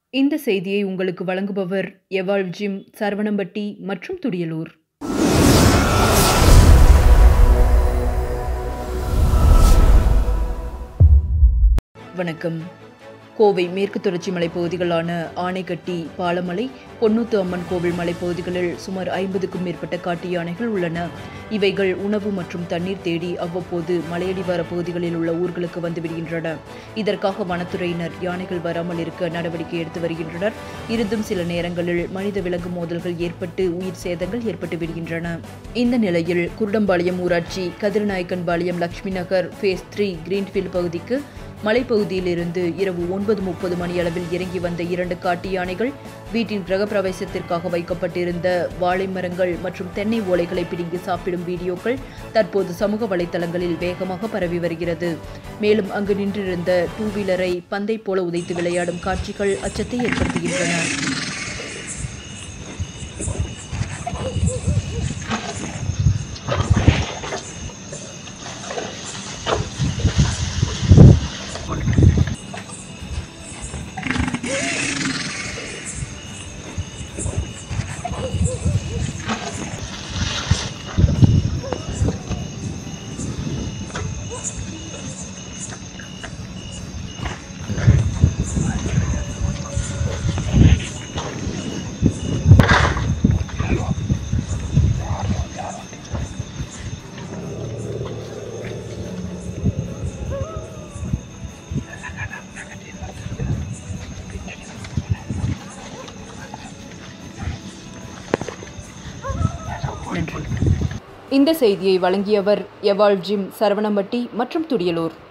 இந்த செய்தியை உங்களுக்கு வழங்குபவர் எவாள் ஜிம் சரவணம்பட்டி மற்றும் துடியலூர் வணக்கம் கோவை மேற்கு தொடர்ச்சி மலைப்பகுதிகளான ஆனைக்கட்டி பாலமலை பொன்னூத்து அம்மன் கோவில் மலைப்பகுதிகளில் சுமார் ஐம்பதுக்கும் மேற்பட்ட காட்டு யானைகள் உள்ளன இவைகள் உணவு மற்றும் தண்ணீர் தேடி அவ்வப்போது மலையடிவார பகுதிகளில் உள்ள ஊர்களுக்கு வந்து விடுகின்றன இதற்காக வனத்துறையினர் யானைகள் வராமல் இருக்க நடவடிக்கை எடுத்து வருகின்றனர் இருந்தும் சில நேரங்களில் மனித விலங்கு மோதல்கள் ஏற்பட்டு உயிர் சேதங்கள் ஏற்பட்டு விடுகின்றன இந்த நிலையில் குருடம்பாளையம் ஊராட்சி Kathiranayakkanpalayam Lakshmi Nagar phase three Greenfield பகுதிக்கு மலைப்பகுதியிலிருந்து இரவு ஒன்பது முப்பது மணியளவில் இறங்கி வந்த இரண்டு காட்டு யானைகள் வீட்டின் கிரகப்பிரவேசத்திற்காக வைக்கப்பட்டிருந்த வாழை மரங்கள் மற்றும் தென்னை ஓலைகளை பிடுங்கி சாப்பிடும் வீடியோக்கள் தற்போது சமூக வலைதளங்களில் வேகமாக பரவி வருகிறது மேலும் அங்கு நின்றிருந்த டூ வீலரை பந்தை போல உதைத்து விளையாடும் காட்சிகள் அச்சத்தை ஏற்படுத்துகின்றன நன்றி இந்த செய்தியை வழங்கியவர் எவாள் ஜிம் சரவணம்பட்டி மற்றும் துடியலூர்